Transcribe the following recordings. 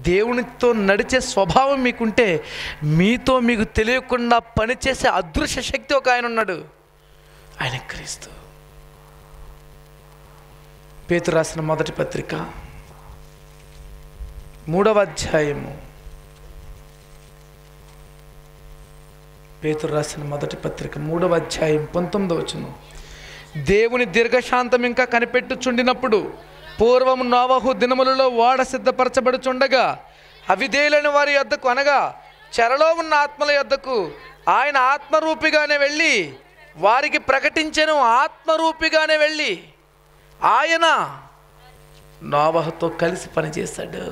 దేవునితో నడిచే స్వభావం మీకుంటే మీతో మీకు తెలియకుండా పనిచేసే అదృశ్య శక్తి ఒక ఆయన ఉన్నాడు ఆయన క్రీస్తు పేతురు రాసిన మొదటి పత్రిక మూడవ అధ్యాయము పేతురు రాసిన మొదటి పత్రిక మూడవ అధ్యాయం పంతొమ్మిదవ వచనం దేవుని దీర్ఘశాంతం ఇంకా కనిపెట్టుచుండినప్పుడు పూర్వం నోవహు దినములలో ఓడ సిద్ధపరచబడుచుండగా అవిధేయులైన వారి యొద్దకు అనగా చెరలో ఉన్న ఆత్మల యొద్దకు ఆయన ఆత్మరూపిగానే వెళ్ళి వారికి ప్రకటించెను ఆత్మరూపిగానే వెళ్ళి ఆయన నోవహుతో కలిసి పనిచేశాడు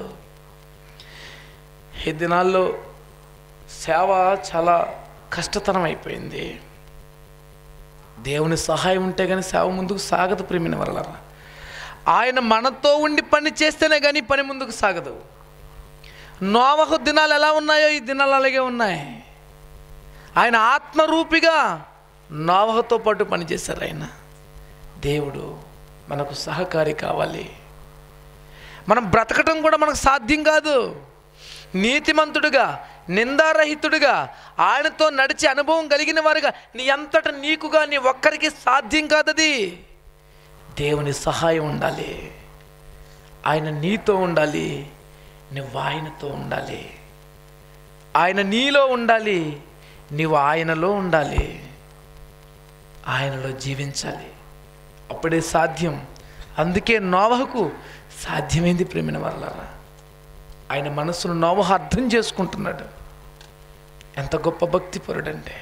ఈ దినాల్లో సేవ చాలా కష్టతరం అయిపోయింది దేవుని సహాయం ఉంటే కానీ సేవ ముందుకు సాగదు ప్రేమిన వరలరా ఆయన మనతో ఉండి పని చేస్తేనే కానీ పని ముందుకు సాగదు నోవహు దినాలు ఎలా ఉన్నాయో ఈ దినాలు అలాగే ఉన్నాయి ఆయన ఆత్మరూపిగా నోవహుతో పాటు పనిచేశారు ఆయన దేవుడు మనకు సహకారి కావాలి మనం బ్రతకటం కూడా మనకు సాధ్యం కాదు నీతిమంతుడుగా నిందారహితుడుగా ఆయనతో నడిచే అనుభవం కలిగిన వారుగా నీ అంతట నీకుగా నీ ఒక్కరికి సాధ్యం కాదది దేవుని సహాయం ఉండాలి ఆయన నీతో ఉండాలి నువ్వు ఆయనతో ఉండాలి ఆయన నీలో ఉండాలి నీవు ఆయనలో ఉండాలి ఆయనలో జీవించాలి అప్పుడే సాధ్యం అందుకే నోవహకు సాధ్యమైంది ప్రేమిన వాళ్ళరా ఆయన మనసును నోవహ అర్థం చేసుకుంటున్నాడు ఎంత గొప్ప భక్తిపరుడంటే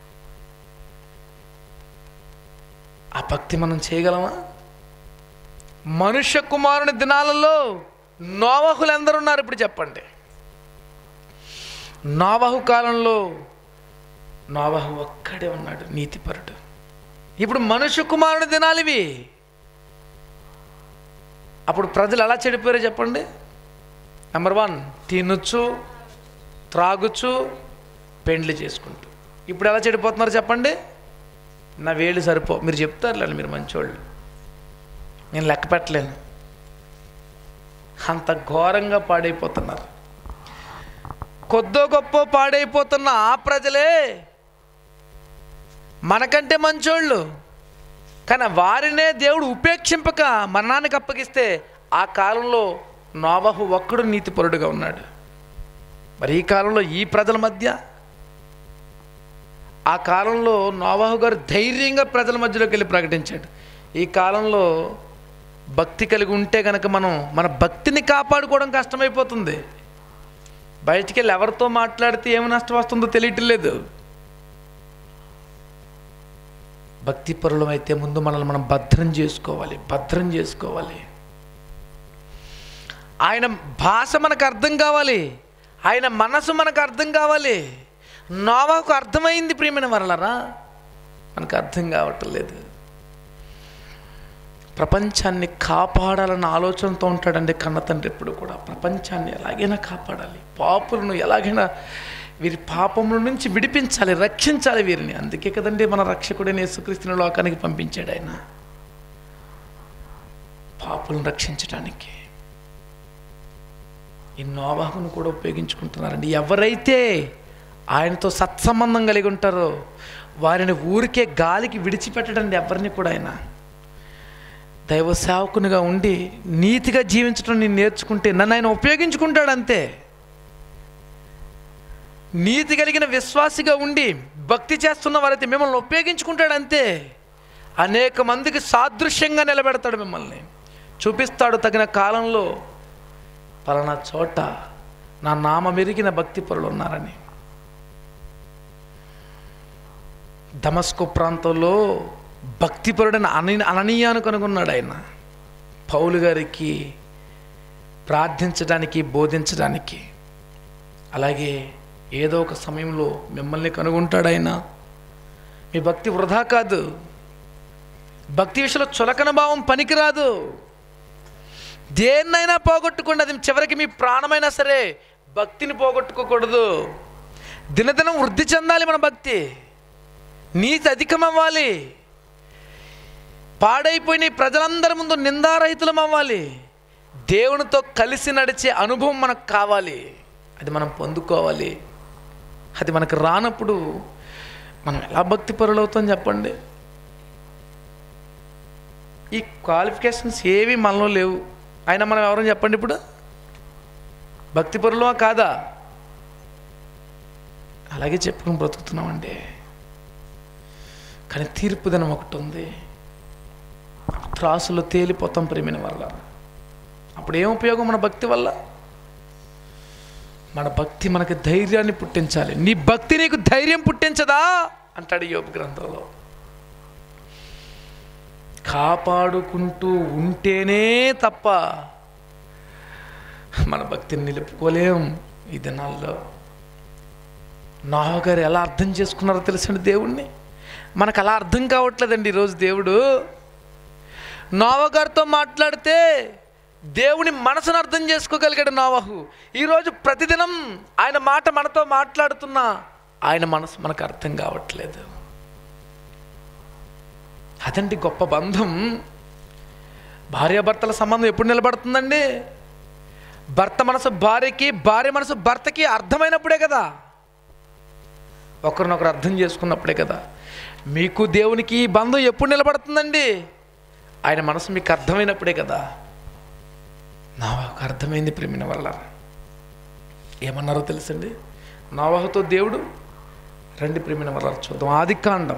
ఆ భక్తి మనం చేయగలమా మనుష్య కుమారుని దినాలలో నోవహులు ఎందరు ఉన్నారు ఇప్పుడు చెప్పండి నోవహు కాలంలో నోవహు ఒక్కడే ఉన్నాడు నీతిపరుడు ఇప్పుడు మనుష్య కుమారుని దినాలు ఇవి అప్పుడు ప్రజలు ఎలా చెడిపోయారో చెప్పండి నెంబర్ వన్ తినొచ్చు త్రాగుచ్చు పెండ్లి చేసుకుంటూ ఇప్పుడు ఎలా చెడిపోతున్నారు చెప్పండి నా వేళ్ళు సరిపో మీరు చెప్తారులేండి మీరు మంచోళ్ళు నేను లెక్క పెట్టలేను అంత ఘోరంగా పాడైపోతున్నారు కొద్దో గొప్ప పాడైపోతున్న ఆ ప్రజలే మనకంటే మంచోళ్ళు కానీ వారినే దేవుడు ఉపేక్షింపక మరణానికి అప్పగిస్తే ఆ కాలంలో నోవహు ఒక్కడు నీతిపరుడుగా ఉన్నాడు మరి ఈ కాలంలో ఈ ప్రజల మధ్య ఆ కాలంలో నోవాహు గారు ధైర్యంగా ప్రజల మధ్యలోకి వెళ్ళి ప్రకటించాడు ఈ కాలంలో భక్తి కలిగి ఉంటే కనుక మనం మన భక్తిని కాపాడుకోవడం కష్టమైపోతుంది బయటికి వెళ్ళి ఎవరితో మాట్లాడితే ఏమి నష్టం వస్తుందో తెలియటం లేదు భక్తి పరులం అయితే ముందు మనల్ని మనం భద్రం చేసుకోవాలి భద్రం చేసుకోవాలి ఆయన భాష మనకు అర్థం కావాలి ఆయన మనసు మనకు అర్థం కావాలి నోవాకు అర్థమైంది ప్రియమైన వరలరా మనకు అర్థం కావటం లేదు ప్రపంచాన్ని కాపాడాలన్న ఆలోచనతో ఉంటాడండి కన్న తండ్రి ఎప్పుడు కూడా ప్రపంచాన్ని ఎలాగైనా కాపాడాలి పాపులను ఎలాగైనా వీరి పాపముల నుంచి విడిపించాలి రక్షించాలి వీరిని అందుకే కదండి మన రక్షకుడైన యేసుక్రీస్తుని లోకానికి పంపించాడు ఆయన పాపులను రక్షించడానికి ఈ నోవాహును కూడా ఉపయోగించుకుంటున్నారండి ఎవరైతే ఆయనతో సత్సంబంధం కలిగి ఉంటారో వారిని ఊరికే గాలికి విడిచిపెట్టడండి ఎవరిని కూడా ఆయన దైవ సేవకునిగా ఉండి నీతిగా జీవించడం నేను నేర్చుకుంటే నన్ను ఆయన ఉపయోగించుకుంటాడు అంతే నీతి కలిగిన విశ్వాసిగా ఉండి భక్తి చేస్తున్న వారైతే మిమ్మల్ని ఉపయోగించుకుంటాడు అంతే అనేక మందికి సాదృశ్యంగా నిలబెడతాడు మిమ్మల్ని చూపిస్తాడు తగిన కాలంలో పలానా చోట నా నామ మెరిగిన భక్తి పరులు ఉన్నారని దమస్కు ప్రాంతంలో భక్తిపరుడైన అని అననీయాను కనుగొన్నాడు ఆయన పౌలు గారికి ప్రార్థించడానికి బోధించడానికి అలాగే ఏదో ఒక సమయంలో మిమ్మల్ని కనుగొంటాడు ఆయన మీ భక్తి వృధా కాదు భక్తి విషయంలో చులకన భావం పనికిరాదు దేన్నైనా పోగొట్టుకోండి అది చివరికి మీ ప్రాణమైనా సరే భక్తిని పోగొట్టుకోకూడదు దినదినం వృద్ధి చెందాలి మన భక్తి నీతి అధికమవ్వాలి పాడైపోయిన ఈ ప్రజలందరి ముందు నిందారహితులం అవ్వాలి దేవునితో కలిసి నడిచే అనుభవం మనకు కావాలి అది మనం పొందుకోవాలి అది మనకు రానప్పుడు మనం ఎలా భక్తి పరులవుతాం చెప్పండి ఈ క్వాలిఫికేషన్స్ ఏవి మనలో లేవు అయినా మనం ఎవరైనా చెప్పండి ఇప్పుడు భక్తి పరులమా కాదా అలాగే చెప్పుకుని బ్రతుకుతున్నామండి కానీ తీర్పు దినం ఒకటి ఉంది త్రాసులో తేలిపోతాం ప్రేమిన వల్ల అప్పుడు ఏం ఉపయోగం మన భక్తి వల్ల మన భక్తి మనకి ధైర్యాన్ని పుట్టించాలి నీ భక్తి నీకు ధైర్యం పుట్టించదా అంటాడు యోగ గ్రంథంలో కాపాడుకుంటూ ఉంటేనే తప్ప మన భక్తిని నిలుపుకోలేం ఈ దినాల్లో నాగారు ఎలా అర్థం చేసుకున్నారో తెలుసండి దేవుణ్ణి మనకు అలా అర్థం కావట్లేదండి ఈరోజు దేవుడు నోవగారితో మాట్లాడితే దేవుని మనసును అర్థం చేసుకోగలిగాడు నోవహు ఈరోజు ప్రతిదినం ఆయన మాట మనతో మాట్లాడుతున్నా ఆయన మనసు మనకు అర్థం కావట్లేదు అదండి గొప్ప బంధం భార్యాభర్తల సంబంధం ఎప్పుడు నిలబడుతుందండి భర్త మనసు భార్యకి భార్య మనసు భర్తకి అర్థమైనప్పుడే కదా ఒకరినొకరు అర్థం చేసుకున్నప్పుడే కదా మీకు దేవునికి ఈ బంధం ఎప్పుడు నిలబడుతుందండి ఆయన మనసు మీకు అర్థమైనప్పుడే కదా నావాకు అర్థమైంది ప్రేమిన వల్ల ఏమన్నారో తెలుసండి నావాహుతో దేవుడు రండి ప్రేమిన వల్ల చూద్దాం ఆది కాండం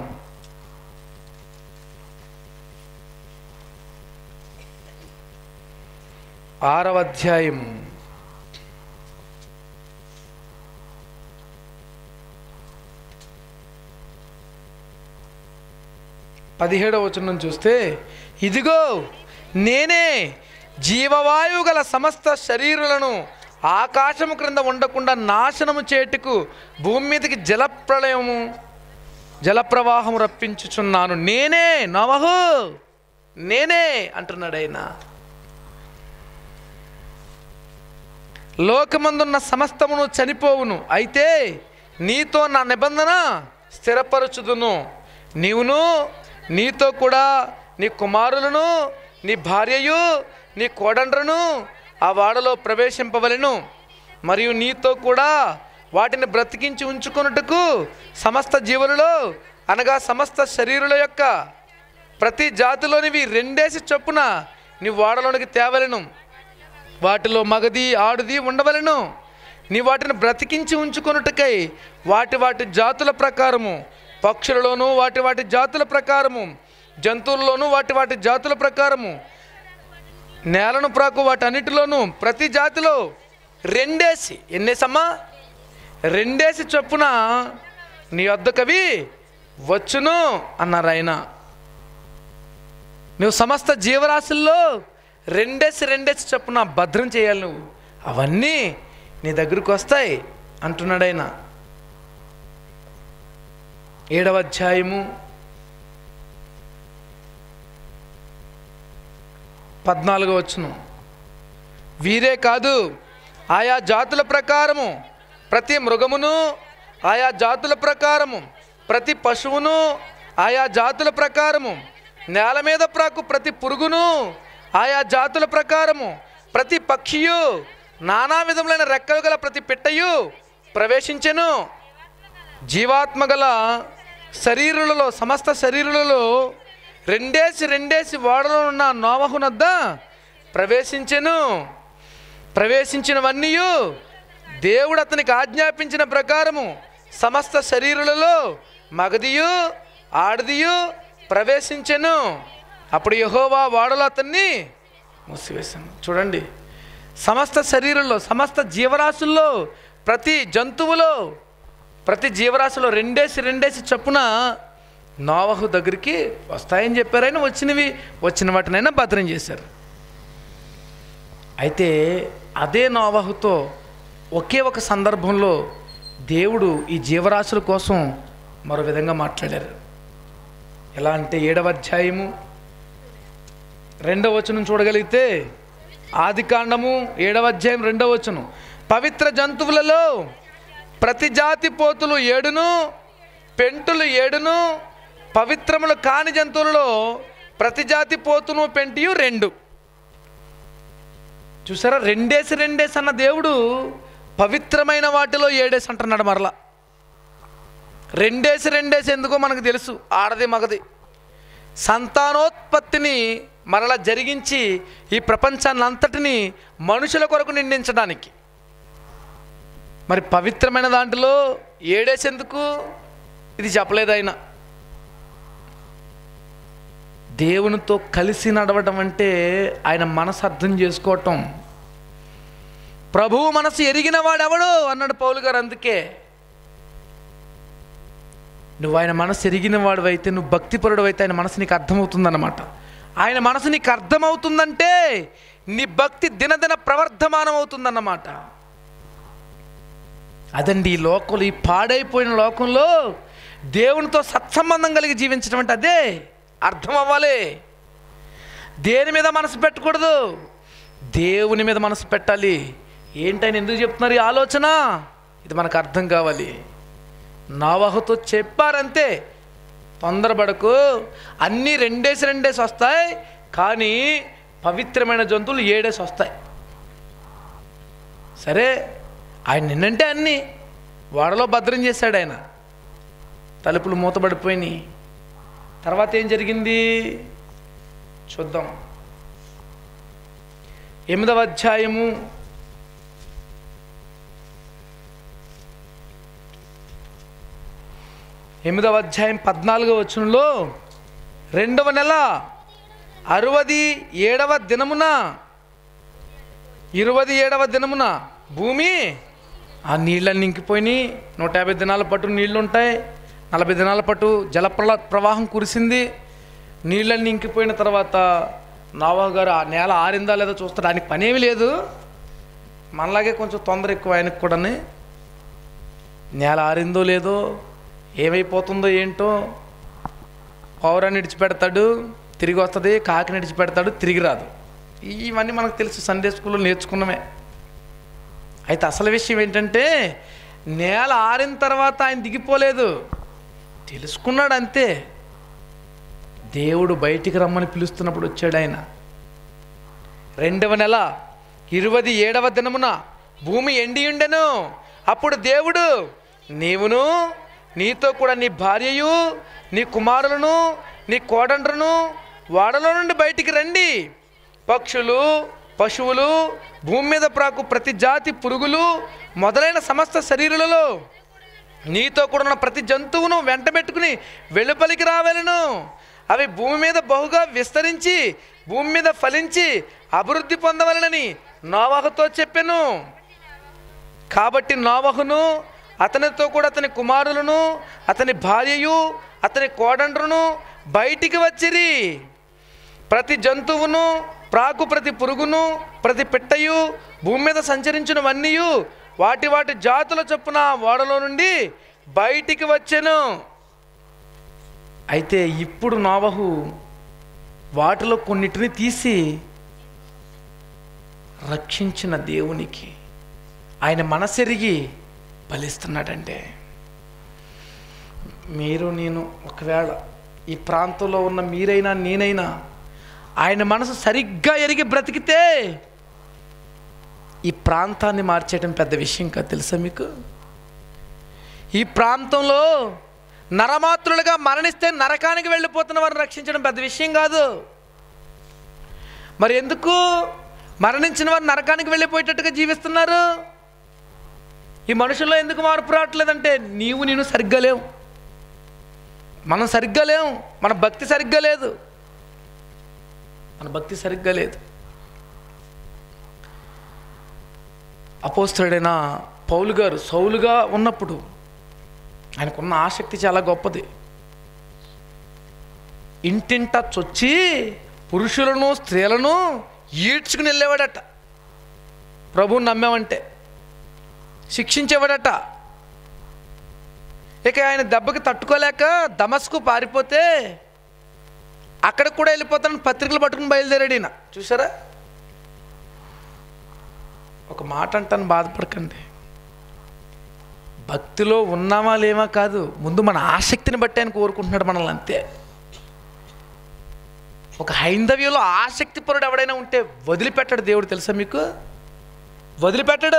ఆరవ అధ్యాయం పదిహేడవ వచనం చూస్తే ఇదిగో నేనే జీవవాయువు గల సమస్త శరీరులను ఆకాశము క్రింద ఉండకుండా నాశనము చేటుకు భూమి మీదకి జలప్రళయము జలప్రవాహం రప్పించుచున్నాను నేనే నవహు నేనే అంటున్నాడు ఆయన లోకమందున్న సమస్తమును చనిపోవును అయితే నీతో నా నిబంధన స్థిరపరచుదును నీవును నీతో కూడా నీ కుమారులను నీ భార్యయు నీ కోడండ్రను ఆ వాడలో ప్రవేశింపవలెను మరియు నీతో కూడా వాటిని బ్రతికించి ఉంచుకొనుటకు సమస్త జీవులలో అనగా సమస్త శరీరుల యొక్క ప్రతి జాతిలోనివి రెండేసి చొప్పున నీ వాడలోనికి తేవలెను వాటిలో మగది ఆడుది ఉండవలెను నీ వాటిని బ్రతికించి ఉంచుకొనుటకై వాటి వాటి జాతుల ప్రకారము పక్షులలోను వాటి వాటి జాతుల ప్రకారము జంతువుల్లోనూ వాటి వాటి జాతుల ప్రకారము నేలను ప్రాకు వాటన్నిటిలోనూ ప్రతి జాతిలో రెండేసి ఎన్నేసమ్మా రెండేసి చొప్పున నీ వద్దకవి వచ్చును అన్నారు ఆయన నువ్వు సమస్త జీవరాశుల్లో రెండేసి రెండేసి చొప్పున భద్రం చేయాలి నువ్వు అవన్నీ నీ దగ్గరకు వస్తాయి అంటున్నాడు ఆయన ఏడవ అధ్యాయము పద్నాలుగో వచ్చును వీరే కాదు ఆయా జాతుల ప్రకారము ప్రతి మృగమును ఆయా జాతుల ప్రకారము ప్రతి పశువును ఆయా జాతుల ప్రకారము నేల మీద ప్రాకు ప్రతి పురుగును ఆయా జాతుల ప్రకారము ప్రతి పక్షియు నానా విధములైన రెక్కలు గల ప్రతి పిట్టయు ప్రవేశించెను జీవాత్మ గల శరీరులలో సమస్త శరీరులలో రెండేసి రెండేసి ఓడలో ఉన్న నోవహునద్ద ప్రవేశించెను ప్రవేశించినవన్నీ దేవుడు అతనికి ఆజ్ఞాపించిన ప్రకారము సమస్త శరీరులలో మగదియు ఆడదియు ప్రవేశించెను అప్పుడు యహోవా వాడలో అతన్ని మూసివేశాను చూడండి సమస్త శరీరంలో సమస్త జీవరాశుల్లో ప్రతి జంతువులో ప్రతి జీవరాశిలో రెండేసి రెండేసి చొప్పున నోవహు దగ్గరికి వస్తాయని చెప్పారైనా వచ్చినవి వచ్చిన వాటినైనా భద్రం చేశారు అయితే అదే నోవహుతో ఒకే ఒక సందర్భంలో దేవుడు ఈ జీవరాశుల కోసం మరో విధంగా మాట్లాడారు ఎలా అంటే ఏడవ అధ్యాయము రెండవ వచనం చూడగలిగితే ఆది కాండము ఏడవ అధ్యాయం రెండవ వచనం పవిత్ర జంతువులలో ప్రతి జాతి పోతులు ఏడును పెంటులు ఏడును పవిత్రములు కాని జంతువులలో ప్రతి జాతి పోతును పెంటియు రెండు చూసారా రెండేసి రెండేసి అన్న దేవుడు పవిత్రమైన వాటిలో ఏడేసి అంటున్నాడు మరలా రెండేసి రెండేసి ఎందుకో మనకు తెలుసు ఆడది మగది సంతానోత్పత్తిని మరలా జరిగించి ఈ ప్రపంచాన్ని అంతటిని మనుషుల కొరకు నిందించడానికి మరి పవిత్రమైన దాంట్లో ఏడేసేందుకు ఇది చెప్పలేదు ఆయన దేవునితో కలిసి నడవడం అంటే ఆయన మనసు అర్థం చేసుకోవటం ప్రభువు మనసు ఎరిగిన వాడెవడు అన్నాడు పౌలు గారు అందుకే నువ్వు ఆయన మనసు ఎరిగిన వాడు అయితే నువ్వు భక్తిపరుడు అయితే ఆయన మనసు నీకు అర్థమవుతుందన్నమాట ఆయన మనసు నీకు అర్థమవుతుందంటే నీ భక్తి దినదిన ప్రవర్ధమానం అవుతుందన్నమాట అదండి ఈ లోకంలో ఈ పాడైపోయిన లోకంలో దేవునితో సత్సంబంధం కలిగి జీవించడం అంటే అదే అర్థం అవ్వాలి దేని మీద మనసు పెట్టకూడదు దేవుని మీద మనసు పెట్టాలి ఏంటని ఎందుకు చెప్తున్నారు ఈ ఆలోచన ఇది మనకు అర్థం కావాలి నావహుతో చెప్పారంతే తొందరపడకు అన్నీ రెండేసి రెండేసి వస్తాయి కానీ పవిత్రమైన జంతువులు ఏడేసి వస్తాయి సరే ఆయన నిన్నంటే అన్నీ వాడలో భద్రం చేశాడు ఆయన తలుపులు మూతబడిపోయినాయి తర్వాత ఏం జరిగింది చూద్దాం ఎనిమిదవ అధ్యాయము ఎనిమిదవ అధ్యాయం పద్నాలుగవ వచనంలో రెండవ నెల అరవది ఏడవ దినమున ఇరవై ఏడవ దినమున భూమి ఆ నీళ్ళని నింకిపోయినాయి నూట యాభై దినాల పట్టు నీళ్లు ఉంటాయి నలభై దినాల పట్టు జల ప్రల- ప్రవాహం కురిసింది నీళ్ళని నింకిపోయిన తర్వాత నావా గారు ఆ నేల ఆరిందా లేదో చూస్తాడు ఆయనకి పనేమి లేదు మనలాగే కొంచెం తొందర ఎక్కువ ఆయనకు కూడా నేల ఆరిందో లేదో ఏమైపోతుందో ఏంటో పౌరాన్ని విడిచిపెడతాడు తిరిగి వస్తుంది కాకిని విడిచిపెడతాడు తిరిగి రాదు ఇవన్నీ మనకు తెలుసు సండే స్కూల్లో నేర్చుకున్నమే అయితే అసలు విషయం ఏంటంటే నేల ఆరిన తర్వాత ఆయన దిగిపోలేదు తెలుసుకున్నాడు అంతే దేవుడు బయటికి రమ్మని పిలుస్తున్నప్పుడు వచ్చాడు ఆయన రెండవ నెల ఇరవై ఏడవ దినమున భూమి ఎండి ఉండెను అప్పుడు దేవుడు నీవును నీతో కూడా నీ భార్యయు నీ కుమారులను నీ కోడండ్రును వాడలో నుండి బయటికి రండి పక్షులు పశువులు భూమి మీద ప్రాకు ప్రతి జాతి పురుగులు మొదలైన సమస్త శరీరులలో నీతో కూడా ఉన్న ప్రతి జంతువును వెంట పెట్టుకుని వెలుపలికి రావలను అవి భూమి మీద బహుగా విస్తరించి భూమి మీద ఫలించి అభివృద్ధి పొందవలనని నోవాహుతో చెప్పాను కాబట్టి నోవహును అతనితో కూడా అతని కుమారులను అతని భార్యయు అతని కోడండ్రును బయటికి వచ్చిరి ప్రతి జంతువును ప్రాకు ప్రతి పురుగును ప్రతి పిట్టయు భూమి మీద సంచరించినవన్నీ వాటి వాటి జాతుల చొప్పున ఓడలో నుండి బయటికి వచ్చెను అయితే ఇప్పుడు నోవహు వాటిలో కొన్నిటిని తీసి రక్షించిన దేవునికి ఆయన మనసెరిగి బలిస్తున్నాడంటే మీరు నేను ఒకవేళ ఈ ప్రాంతంలో ఉన్న మీరైనా నేనైనా ఆయన మనసు సరిగ్గా ఎరిగి బ్రతికితే ఈ ప్రాంతాన్ని మార్చేయడం పెద్ద విషయం కాదు తెలుసా మీకు ఈ ప్రాంతంలో నరమాత్రులుగా మరణిస్తే నరకానికి వెళ్ళిపోతున్న వారిని రక్షించడం పెద్ద విషయం కాదు మరి ఎందుకు మరణించిన వారు నరకానికి వెళ్ళిపోయేటట్టుగా జీవిస్తున్నారు ఈ మనుషుల్లో ఎందుకు మార్పు రావట్లేదంటే నీవు నేను సరిగ్గా లేవు మనం సరిగ్గా లేవు మన భక్తి సరిగ్గా లేదు మన భక్తి సరిగ్గా లేదు అపోస్తుడైన పౌలు గారు సౌలుగా ఉన్నప్పుడు ఆయనకున్న ఆసక్తి చాలా గొప్పది ఇంటింట చొచ్చి పురుషులను స్త్రీలను ఈడ్చుకుని వెళ్ళేవాడట ప్రభువుని నమ్మామంటే శిక్షించేవాడట ఇక ఆయన దెబ్బకి తట్టుకోలేక దమస్కు పారిపోతే అక్కడికి కూడా వెళ్ళిపోతానని పత్రికలు పట్టుకుని బయలుదేరాడు ఈయన చూసారా ఒక మాట అంటాను బాధపడకండి భక్తిలో ఉన్నామా లేమా కాదు ముందు మన ఆసక్తిని బట్టి ఆయన కోరుకుంటున్నాడు మనల్ని అంతే ఒక హైందవ్యంలో ఆసక్తిపరుడు ఎవడైనా ఉంటే వదిలిపెట్టాడు దేవుడు తెలుసా మీకు వదిలిపెట్టాడు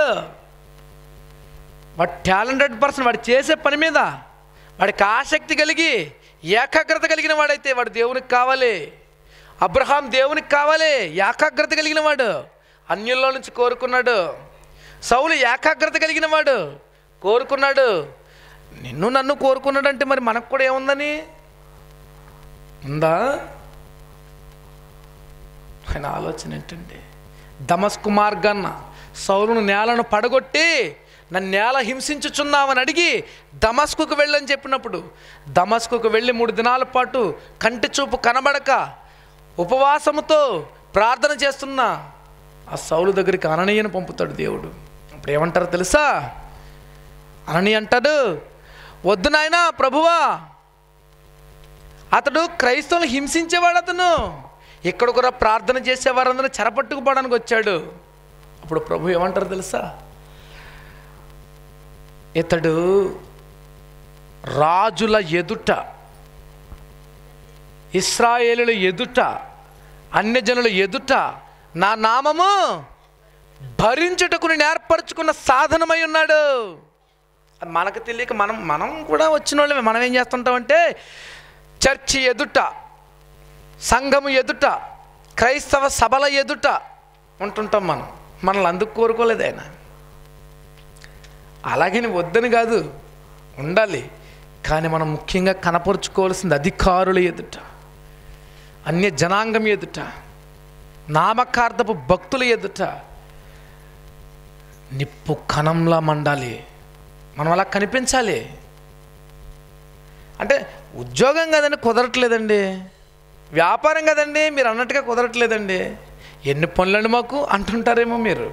వాడు టాలెంటెడ్ పర్సన్ వాడు చేసే పని మీద వాడికి ఆసక్తి కలిగి ఏకాగ్రత కలిగిన వాడైతే వాడు దేవునికి కావాలి అబ్రహాం దేవునికి కావాలి ఏకాగ్రత కలిగిన వాడు అన్యుల్లో నుంచి కోరుకున్నాడు సౌలు ఏకాగ్రత కలిగిన వాడు కోరుకున్నాడు నిన్ను నన్ను కోరుకున్నాడంటే మరి మనకు కూడా ఏముందని ఉందా ఆయన ఆలోచన ఏంటంటే దమస్కు మార్గాన్న సౌలును నేలను పడగొట్టి నన్ను నేల హింసించుచున్నావని అడిగి దమస్కుకు వెళ్ళని చెప్పినప్పుడు దమస్కుకు వెళ్ళి మూడు దినాల పాటు కంటి చూపు కనబడక ఉపవాసముతో ప్రార్థన చేస్తున్న ఆ సౌలు దగ్గరికి అననీయను పంపుతాడు దేవుడు అప్పుడు ఏమంటారు తెలుసా అనని అంటాడు వద్దు నాయనా ప్రభువా అతడు క్రైస్తవులు హింసించేవాడు అతను ఇక్కడ కూడా ప్రార్థన చేసేవారందరూ చెరపట్టుకుపోవడానికి వచ్చాడు అప్పుడు ప్రభు ఏమంటారు తెలుసా ఇతడు రాజుల ఎదుట ఇస్రాయేలుల ఎదుట అన్యజనుల ఎదుట నా నామము భరించుటకు నేను ఏర్పరచుకున్న సాధనమై ఉన్నాడు అది మనకు తెలియక మనం మనం కూడా వచ్చిన వాళ్ళమే మనం ఏం చేస్తుంటామంటే చర్చి ఎదుట సంఘము ఎదుట క్రైస్తవ సభల ఎదుట ఉంటుంటాం మనం మనల్ని అందుకు కోరుకోలేదు ఆయన అలాగని వద్దని కాదు ఉండాలి కానీ మనం ముఖ్యంగా కనపరుచుకోవాల్సింది అధికారుల ఎదుట అన్య జనాంగం ఎదుట నామకార్థపు భక్తుల ఎదుట నిప్పు కణంలా మండాలి మనం అలా కనిపించాలి అంటే ఉద్యోగం కదండి కుదరట్లేదండి వ్యాపారం కదండి మీరు అన్నట్టుగా కుదరట్లేదండి ఎన్ని పనులండి మాకు అంటుంటారేమో మీరు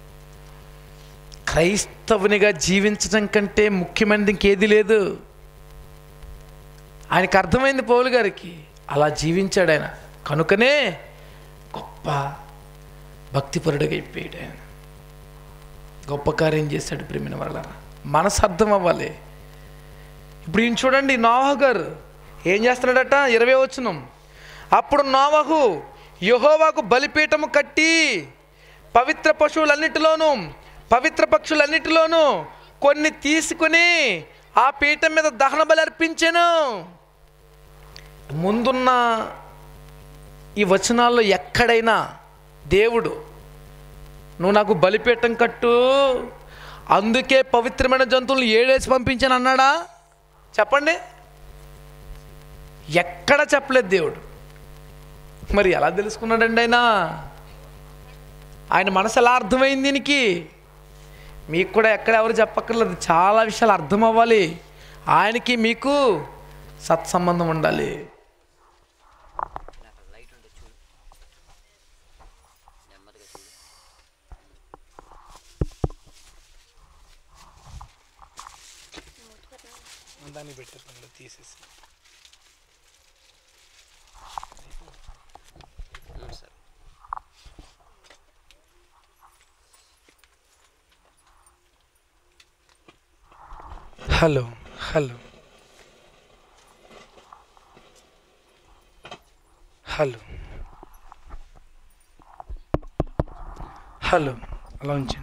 క్రైస్తవునిగా జీవించడం కంటే ముఖ్యమైనది ఇంకేది లేదు ఆయనకు అర్థమైంది పౌలు గారికి అలా జీవించాడు ఆయన కనుకనే గొప్ప భక్తిపరుడిగా అయిపోయాడు ఆయన గొప్ప కార్యం చేశాడు ప్రేమిన వల్ల మనసు అర్థం అవ్వాలి ఇప్పుడు ఈయన చూడండి నోవాహు గారు ఏం చేస్తున్నాడట ఇరవై వచనం అప్పుడు నోవహు యహోవాకు బలిపీఠము కట్టి పవిత్ర పశువులన్నిటిలోనూ పవిత్ర పక్షులన్నిటిలోనూ కొన్ని తీసుకుని ఆ పీఠం మీద దహన బలి అర్పించాను ముందున్న ఈ వచనాల్లో ఎక్కడైనా దేవుడు నువ్వు నాకు బలిపీఠం కట్టు అందుకే పవిత్రమైన జంతువులు ఏడేసి పంపించాను అన్నాడా చెప్పండి ఎక్కడ చెప్పలేదు దేవుడు మరి ఎలా తెలుసుకున్నాడండి ఆయన ఆయన మనసు ఎలా అర్థమైంది దీనికి మీకు కూడా ఎక్కడ ఎవరు చెప్పక్కర్లేదు చాలా విషయాలు అర్థం అవ్వాలి ఆయనకి మీకు సత్సంబంధం ఉండాలి నాకు లైట్ ఉంటే చూడు నెమ్మదిగా చూడు దాన్ని పెట్టారు తీసేసి ఉమ్, సరే హలో హలో హలో హలో అలా ఉంచండి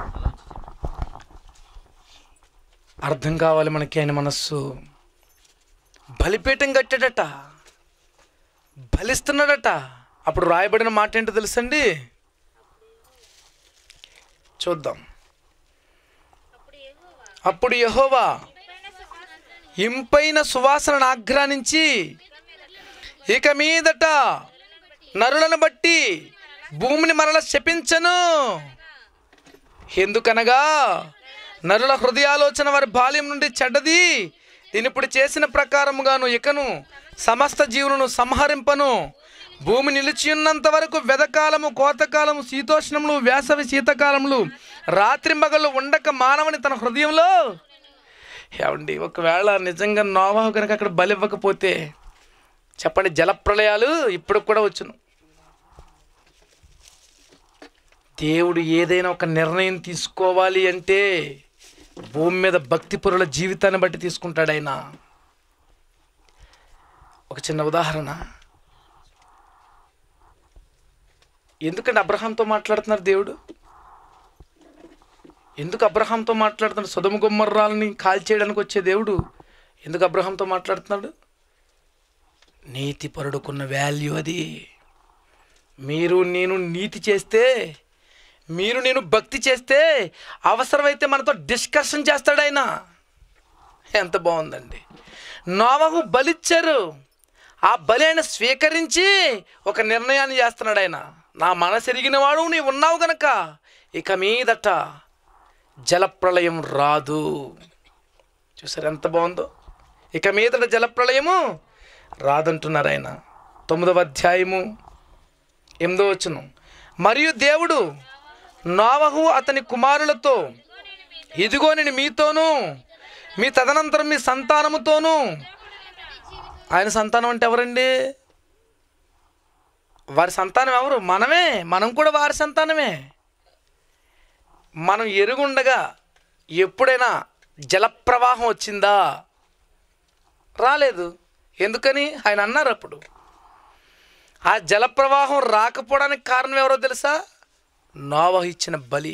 అర్థం కావాలి మనకి ఆయన మనస్సు బలిపీఠం కట్టాడట బలిస్తున్నాడట అప్పుడు రాయబడిన మాట ఏంటో తెలుసండి చూద్దాం అప్పుడు యహోవా ఇంపైన సువాసనను ఆఘ్రానించి ఇక మీదట నరులను బట్టి భూమిని మరల శపించను ఎందుకనగా నరుల హృదయాలోచన వారి బాల్యం నుండి చెడ్డది దీని ఇప్పుడు చేసిన ప్రకారముగాను ఇకను సమస్త జీవులను సంహరింపను భూమి నిలిచి ఉన్నంత వరకు వెదకాలము కోతకాలము శీతోష్ణములు వేసవి శీతకాలములు రాత్రి మగళ్ళు ఉండక మానవుని తన హృదయంలో ఏమండి ఒకవేళ నిజంగా నోవాహు కనుక అక్కడ బలి ఇవ్వకపోతే చెప్పండి జలప్రలయాలు ఇప్పుడు కూడా వచ్చును దేవుడు ఏదైనా ఒక నిర్ణయం తీసుకోవాలి అంటే భూమి మీద భక్తిపరుల జీవితాన్ని బట్టి తీసుకుంటాడు ఆయన ఒక చిన్న ఉదాహరణ ఎందుకంటే అబ్రహాంతో మాట్లాడుతున్నారు దేవుడు ఎందుకు అబ్రహాంతో మాట్లాడుతున్నాడు సుధమ గుమ్మర్రాలని కాల్చేయడానికి వచ్చే దేవుడు ఎందుకు అబ్రహాంతో మాట్లాడుతున్నాడు నీతి పరుడుకున్న వాల్యూ అది మీరు నేను నీతి చేస్తే మీరు నేను భక్తి చేస్తే అవసరమైతే మనతో డిస్కషన్ చేస్తాడు ఆయన ఎంత బాగుందండి నోవహు బలిచ్చారు ఆ బలి ఆయన స్వీకరించి ఒక నిర్ణయాన్ని చేస్తున్నాడు ఆయన నా మనసు ఎరిగిన వాడు నీవు ఉన్నావు గనక ఇక మీదట జలప్రళయం రాదు చూసారు ఎంత బాగుందో ఇక మీదట జలప్రళయము రాదంటున్నారు ఆయన తొమ్మిదవ అధ్యాయము ఎనిమిదో వచ్చును మరియు దేవుడు నోవహు అతని కుమారులతో ఇదిగో నేను మీతోనూ మీ తదనంతరం మీ సంతానముతోనూ ఆయన సంతానం అంటే ఎవరండి వారి సంతానం ఎవరు మనమే మనం కూడా వారి సంతానమే మనం ఎరుగుండగా ఎప్పుడైనా జలప్రవాహం వచ్చిందా రాలేదు ఎందుకని ఆయన అన్నారు అప్పుడు ఆ జలప్రవాహం రాకపోవడానికి కారణం ఎవరో తెలుసా నోవహు ఇచ్చిన బలి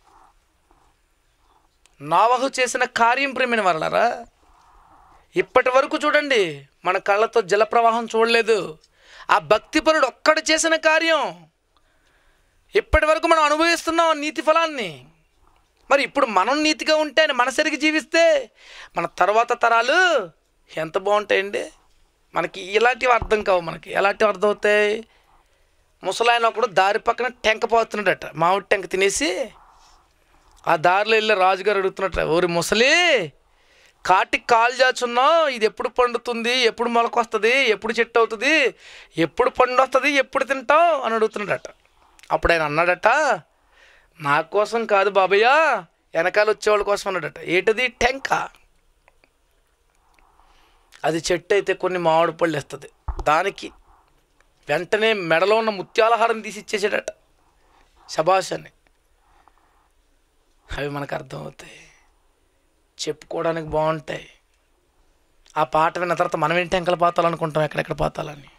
నోవహు చేసిన కార్యం ప్రేమిన వరలరా ఇప్పటి వరకు చూడండి మన కళ్ళతో జలప్రవాహం చూడలేదు ఆ భక్తిపరుడు ఒక్కడు చేసిన కార్యం ఇప్పటి వరకు మనం అనుభవిస్తున్నాం ఆ నీతి ఫలాన్ని మరి ఇప్పుడు మనం నీతిగా ఉంటే మనసరిగి జీవిస్తే మన తర్వాత తరాలు ఎంత బాగుంటాయండి మనకి ఇలాంటివి అర్థం కావు మనకి ఎలాంటివి అర్థం అవుతాయి ముసలాయన ఒకడు దారి పక్కన టెంక పోతున్నాడట మామిడి టెంక తినేసి ఆ దారిలో వెళ్ళి రాజుగారు అడుగుతున్నట్ట ఓరి ముసలి కాటికి కాలు చాచున్నావు ఇది ఎప్పుడు పండుతుంది ఎప్పుడు మొలకొస్తుంది ఎప్పుడు చెట్టు అవుతుంది ఎప్పుడు పండు వస్తుంది ఎప్పుడు తింటావు అని అడుగుతున్నాడట అప్పుడు ఆయన అన్నాడట నా కోసం కాదు బాబయ్య వెనకాల వచ్చేవాళ్ళ కోసం అన్నాడట ఏంటది టెంక అది చెట్టు అయితే కొన్ని మామిడి పళ్ళు ఇస్తుంది దానికి వెంటనే మెడలో ఉన్న ముత్యాలహారం తీసి ఇచ్చేసాడట శబాష్ అని అవి మనకు అర్థమవుతాయి చెప్పుకోవడానికి బాగుంటాయి ఆ పాట విన్న తర్వాత మనం ఏంటి ఎంకల పాతాలనుకుంటాం ఎక్కడెక్కడ పాతాలని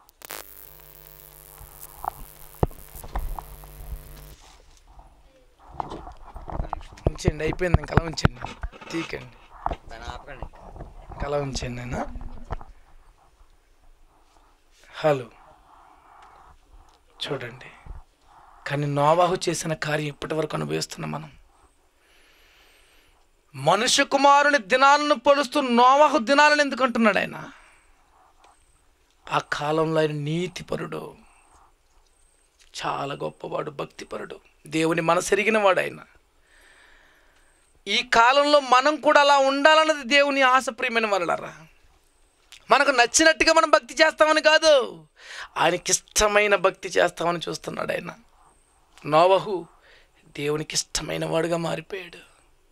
ఉంచండి అయిపోయింది ఇంకలా ఉంచండి తీకండి దాన్ని ఆపకండి ఇంకలా ఉంచండి నేను హలో చూడండి కానీ నోవాహు చేసిన కార్యం ఇప్పటి వరకు అనుభవిస్తున్నాం మనం మనుష్య కుమారుని దినాలను పొలుస్తూ నోవాహు దినాలను ఎందుకు అంటున్నాడు ఆయన ఆ కాలంలో ఆయన నీతిపరుడు చాలా గొప్పవాడు భక్తిపరుడు దేవుని మనసెరిగిన వాడు ఆయన ఈ కాలంలో మనం కూడా అలా ఉండాలన్నది దేవుని ఆశ ప్రియమైన వాళ్ళరా మనకు నచ్చినట్టుగా మనం భక్తి చేస్తామని కాదు ఆయనకి ఇష్టమైన భక్తి చేస్తామని చూస్తున్నాడు ఆయన నోవహు దేవునికి ఇష్టమైన వాడుగా మారిపోయాడు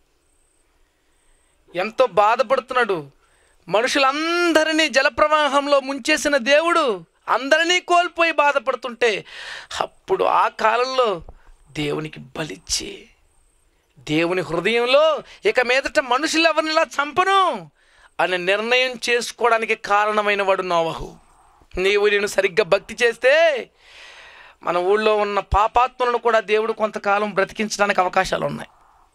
ఎంతో బాధపడుతున్నాడు మనుషులందరినీ జలప్రవాహంలో ముంచేసిన దేవుడు అందరినీ కోల్పోయి బాధపడుతుంటే అప్పుడు ఆ కాలంలో దేవునికి బలిచ్చి దేవుని హృదయంలో ఇక మీదట మనుషులు ఎవరిని ఇలా చంపను అని నిర్ణయం చేసుకోవడానికి కారణమైన వాడు నోవహు నీవు నేను సరిగ్గా భక్తి చేస్తే మన ఊళ్ళో ఉన్న పాపాత్మలను కూడా దేవుడు కొంతకాలం బ్రతికించడానికి అవకాశాలు ఉన్నాయి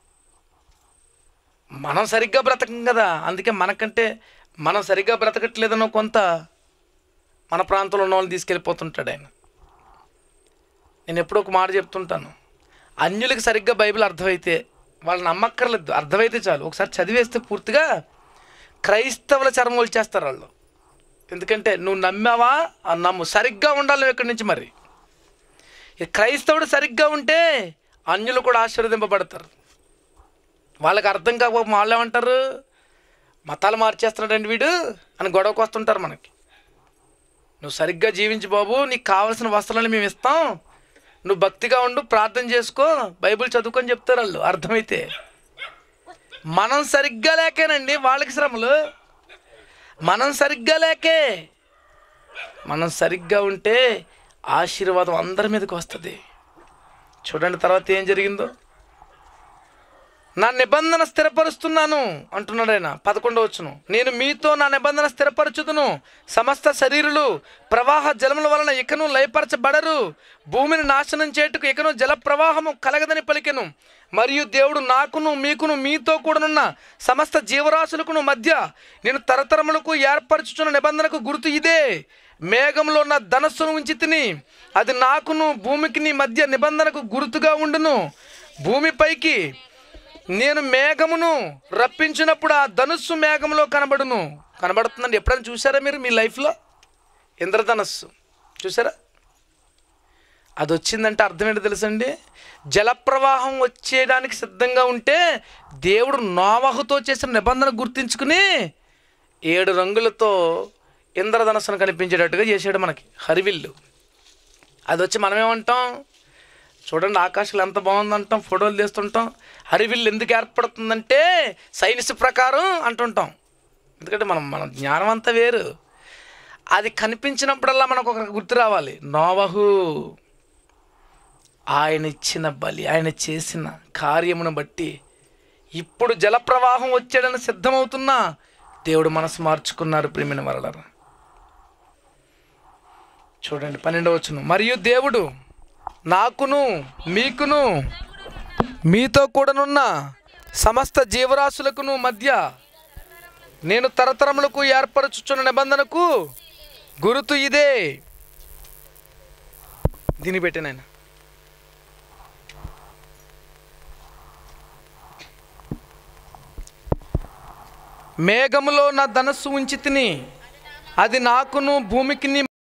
మనం సరిగ్గా బ్రతకం కదా అందుకే మనకంటే మనం సరిగ్గా బ్రతకట్లేదనో కొంత మన ప్రాంతంలో ఉన్న వాళ్ళని తీసుకెళ్ళిపోతుంటాడు ఆయన నేను ఎప్పుడో ఒక మాట చెప్తుంటాను అన్యులకు సరిగ్గా బైబిల్ అర్థమైతే వాళ్ళని నమ్మక్కర్లేదు అర్థమైతే చాలు ఒకసారి చదివేస్తే పూర్తిగా క్రైస్తవుల చర్మలు చేస్తారు వాళ్ళు ఎందుకంటే నువ్వు నమ్మావా ఆ నమ్ము సరిగ్గా ఉండాలి నువ్వు ఇక్కడి నుంచి మరి ఈ క్రైస్తవుడు సరిగ్గా ఉంటే అన్యులు కూడా ఆశీర్వదింపబడతారు వాళ్ళకి అర్థం కాకపోతే వాళ్ళు ఏమంటారు మతాలు మార్చేస్తున్నాడండి వీడు అని గొడవకు వస్తుంటారు మనకి నువ్వు సరిగ్గా జీవించు బాబు నీకు కావలసిన వస్త్రాలు మేము ఇస్తాం నువ్వు భక్తిగా ఉండు ప్రార్థన చేసుకో బైబిల్ చదువుకొని చెప్తారు వాళ్ళు అర్థమైతే మనం సరిగ్గా లేకేనండి వాళ్ళకి శ్రమలు మనం సరిగ్గా లేకే మనం సరిగ్గా ఉంటే ఆశీర్వాదం అందరి మీదకి వస్తుంది చూడండి తర్వాత ఏం జరిగిందో నా నిబంధన స్థిరపరుస్తున్నాను అంటున్నాడు ఆయన పదకొండవచ్చును నేను మీతో నా నిబంధన స్థిరపరచుదును సమస్త శరీరులు ప్రవాహ జలముల వలన ఇకను లయపరచబడరు భూమిని నాశనం చేటుకు ఇకను జల ప్రవాహము కలగదని పలికెను మరియు దేవుడు నాకును మీకును మీతో కూడానున్న సమస్త జీవరాశులకును మధ్య నేను తరతరములకు ఏర్పరచుచున్న నిబంధనకు గుర్తు ఇదే మేఘంలో నా ధనస్సును ఉంచి తిని అది నాకును భూమికి నీ మధ్య నిబంధనకు గుర్తుగా ఉండును భూమిపైకి నేను మేఘమును రప్పించినప్పుడు ఆ ధనుస్సు మేఘంలో కనబడును కనబడుతుందండి ఎప్పుడైనా చూసారా మీరు మీ లైఫ్లో ఇంద్రధనస్సు చూసారా అది వచ్చిందంటే అర్థం ఏంటో తెలుసండి జలప్రవాహం వచ్చేయడానికి సిద్ధంగా ఉంటే దేవుడు నోవహుతో చేసిన నిబంధన గుర్తించుకుని ఏడు రంగులతో ఇంద్రధనస్సును కనిపించేటట్టుగా చేసాడు మనకి హరివిల్లు అది వచ్చి మనమేమంటాం చూడండి ఆకాశంలో ఎంత బాగుందంటాం ఫోటోలు తీస్తుంటాం హరివిల్లు ఎందుకు ఏర్పడుతుందంటే సైన్స్ ప్రకారం అంటుంటాం ఎందుకంటే మనం మన జ్ఞానం అంతా వేరు అది కనిపించినప్పుడల్లా మనకు ఒక గుర్తు రావాలి నోవహు ఆయన ఇచ్చిన బలి ఆయన చేసిన కార్యమును బట్టి ఇప్పుడు జలప్రవాహం వచ్చాడని సిద్ధమవుతున్నా దేవుడు మనసు మార్చుకున్నారు ప్రేమిన వరలరా చూడండి పన్నెండవచ్చును మరియు దేవుడు నాకును మీకును మీతో కూడానున్న సమస్త జీవరాశులకును మధ్య నేను తరతరములకు ఏర్పరచుచున్న నిబంధనకు గురుతు ఇదే దీన్ని పెట్టిన ఆయన మేఘములో నా ధనస్సు ఉంచి తిని అది నాకును భూమికి నీ